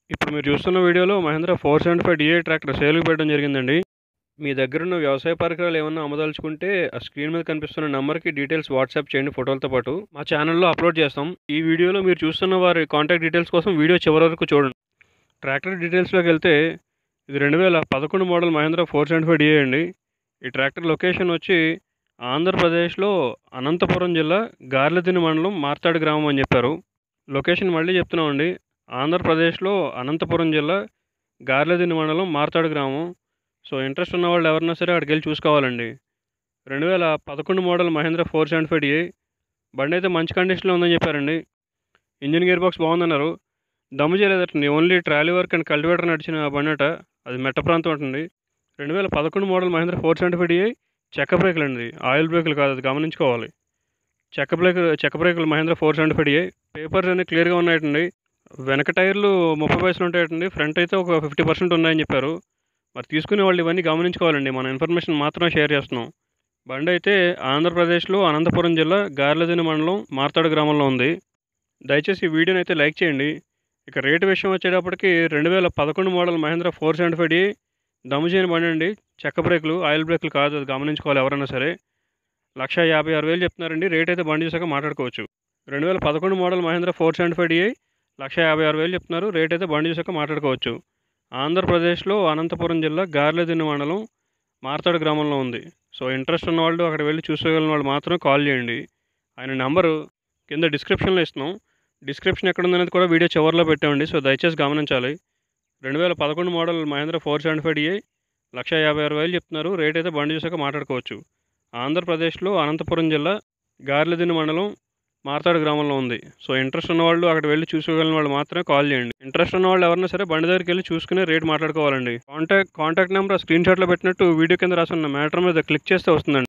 ఇప్పుడు మీరు చూస్తున్న వీడియోలో Mahindra four seventy five DI tractor సేల్కి పెట్టడం జరిగిందండి మీ దగ్గర ఉన్న వ్యవసాయ పరికరాలు ఏమన్నా అమ్మదలుచుకుంటే ఆ స్క్రీన్ మీద కనిపిస్తున్న నెంబర్కి డీటెయిల్స్ వాట్సాప్ చేయండి ఫోటోలతో పాటు మా ఛానల్లో అప్లోడ్ చేస్తాం ఈ వీడియోలో మీరు చూస్తున్న వారి కాంటాక్ట్ డీటెయిల్స్ కోసం వీడియో చివరి వరకు చూడండి ట్రాక్టర్ డీటెయిల్స్లోకి వెళ్తే ఇది రెండు వేల పదకొండు model Mahindra four seventy five DI అండి ఈ ట్రాక్టర్ లొకేషన్ వచ్చి ఆంధ్రప్రదేశ్లో అనంతపురం జిల్లా గార్లదిని మండలం మార్తాడు గ్రామం అని చెప్పారు లొకేషన్ మళ్ళీ చెప్తున్నామండి ఆంధ్రప్రదేశ్లో అనంతపురం జిల్లా గార్లదిని మండలం మార్తాడు గ్రామం సో ఇంట్రెస్ట్ ఉన్న వాళ్ళు ఎవరైనా సరే అక్కడికి వెళ్ళి చూసుకోవాలండి రెండు వేల పదకొండు model Mahindra four seventy five DI బండి అయితే మంచి కండిషన్లో ఉందని చెప్పారండి ఇంజిన్ గేర్ బాక్స్ బాగుందన్నారు దమ్ము చేయలేదటండి only trolley work and cultivator నడిచిన బండి అట అది మెట్ట ప్రాంతం ఉంటుంది రెండు వేల పదకొండు model Mahindra four seventy five DI చెక్క బ్రేకులు అండి ఆయిల్ బ్రేకులు కాదు అది గమనించుకోవాలి చెక్క బ్రేక్ చెక్క బ్రేకులు Mahindra four seventy five DI papers అన్ని క్లియర్గా ఉన్నాయటండి వెనక టైర్లు ముప్పై పైసలు ఉంటాయటండి ఫ్రంట్ అయితే ఒక ఫిఫ్టీ పర్సెంట్ ఉన్నాయని చెప్పారు మరి తీసుకునే వాళ్ళు ఇవన్నీ గమనించుకోవాలండి మన ఇన్ఫర్మేషన్ మాత్రమే షేర్ చేస్తున్నాం బండి అయితే ఆంధ్రప్రదేశ్లో అనంతపురం జిల్లా గార్లదిని మండలం మార్తాడు గ్రామంలో ఉంది దయచేసి ఈ వీడియోని అయితే లైక్ చేయండి ఇక రేటు విషయం వచ్చేటప్పటికి రెండు వేల పదకొండు model Mahindra four seventy five D దమ్ము చేయని బండి అండి చెక్క బ్రేకులు ఆయిల్ బ్రేకులు కాదు అది గమనించుకోవాలి ఎవరైనా సరే లక్ష యాభై ఆరు వేలు చెప్తున్నారండి రేట్ అయితే బండి చూసాక మాట్లాడుకోవచ్చు రెండు వేల పదకొండు model Mahindra four seventy five DI lakh యాభై ఆరు వేలు చెప్తున్నారు రేట్ అయితే బండి చూసాక మాట్లాడుకోవచ్చు ఆంధ్రప్రదేశ్లో అనంతపురం జిల్లా గార్లదిన్నె మండలం మార్తాడు గ్రామంలో ఉంది సో ఇంట్రెస్ట్ ఉన్న వాళ్ళు అక్కడ వెళ్ళి చూసుకోగలిగిన వాళ్ళు మాత్రం కాల్ చేయండి ఆయన నెంబరు కింద డిస్క్రిప్షన్లో ఇస్తున్నాం డిస్క్రిప్షన్ ఎక్కడ ఉందనేది కూడా వీడియో చివరిలో పెట్టామండి సో దయచేసి గమనించాలి రెండు వేల పదకొండు model Mahindra four seventy five DI lakh యాభై ఆరు వేలు చెప్తున్నారు రేట్ అయితే బండి చూసాక మాట్లాడుకోవచ్చు ఆంధ్రప్రదేశ్లో అనంతపురం జిల్లా గార్లదిన్నె మండలం మార్తాడు గ్రామంలో ఉంది సో ఇంట్రెస్ట్ ఉన్న వాళ్ళు అక్కడ వెళ్ళి చూసుకోగలిగిన వాళ్ళు మాత్రమే కాల్ చేయండి ఇంట్రెస్ట్ ఉన్న వాళ్ళు ఎవరైనా సరే బండి దగ్గరికి వెళ్ళి చూసుకునే రేట్ మాట్లాడుకోవాలండి కాంటాక్ట్ కాంటాక్ట్ నెంబర్ స్క్రీన్ షాట్లో పెట్టినట్టు వీడియో కింద రాసున్న మ్యాటర్ మీద క్లిక్ చేస్తే వస్తుందండి